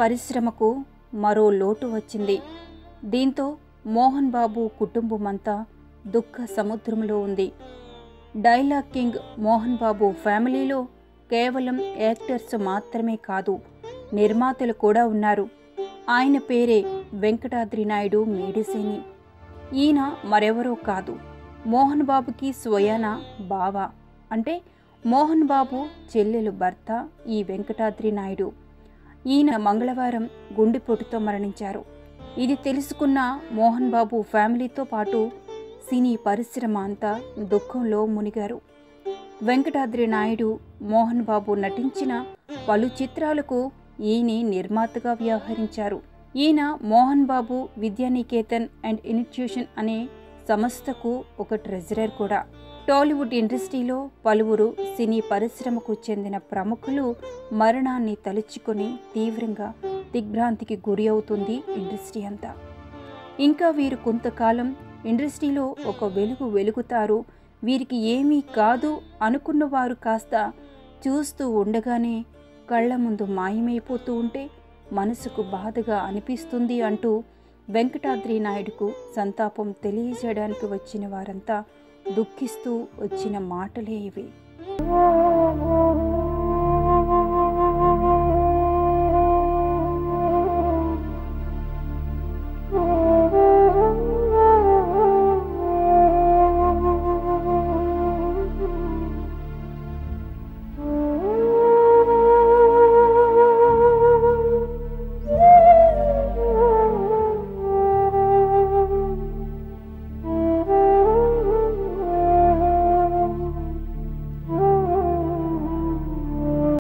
పరిశ్రమకు మరో లోటు వచ్చింది దీంతో మోహన్ బాబు కుటుంబమంతా దుఃఖ సముద్రంలో ఉంది డైలాగ్ కింగ్ మోహన్ బాబు ఫ్యామిలీలో కేవలం యాక్టర్స్ మాత్రమే కాదు నిర్మాతలు కూడా ఉన్నారు ఆయన పేరే వెంకటాద్రి నాయుడు మేడిసేని ఈయన మరెవరో కాదు మోహన్ బాబుకి స్వయాన బావ అంటే మోహన్ బాబు చెల్లెలు భర్త ఈ వెంకటాద్రి నాయుడు ఈయన మంగళవారం గుండెపోటుతో మరణించారు ఇది తెలుసుకున్న మోహన్ బాబు ఫ్యామిలీతో పాటు సినీ పరిశ్రమ అంతా దుఃఖంలో మునిగారు వెంకటాద్రి నాయుడు మోహన్ బాబు నటించిన పలు చిత్రాలకు ఈయన నిర్మాతగా వ్యవహరించారు ఈయన మోహన్ బాబు విద్యానికేతన్ అండ్ ఇన్స్టిట్యూషన్ అనే సంస్థకు ఒక ట్రెజరర్ కూడా టాలీవుడ్ ఇండస్ట్రీలో పలువురు సినీ పరిశ్రమకు చెందిన ప్రముఖులు మరణాన్ని తలుచుకొని తీవ్రంగా దిగ్భ్రాంతికి గురి అవుతుంది ఇండస్ట్రీ అంతా ఇంకా వీరు కొంతకాలం ఇండస్ట్రీలో ఒక వెలుగు వెలుగుతారు వీరికి ఏమీ కాదు అనుకున్న వారు కాస్త చూస్తూ ఉండగానే కళ్ళ ముందు మాయమైపోతూ ఉంటే మనసుకు బాధగా అనిపిస్తుంది అంటూ వెంకటాద్రి నాయుడుకు సంతాపం తెలియజేయడానికి వచ్చిన వారంతా దుఃఖిస్తూ వచ్చిన మాటలే ఇవి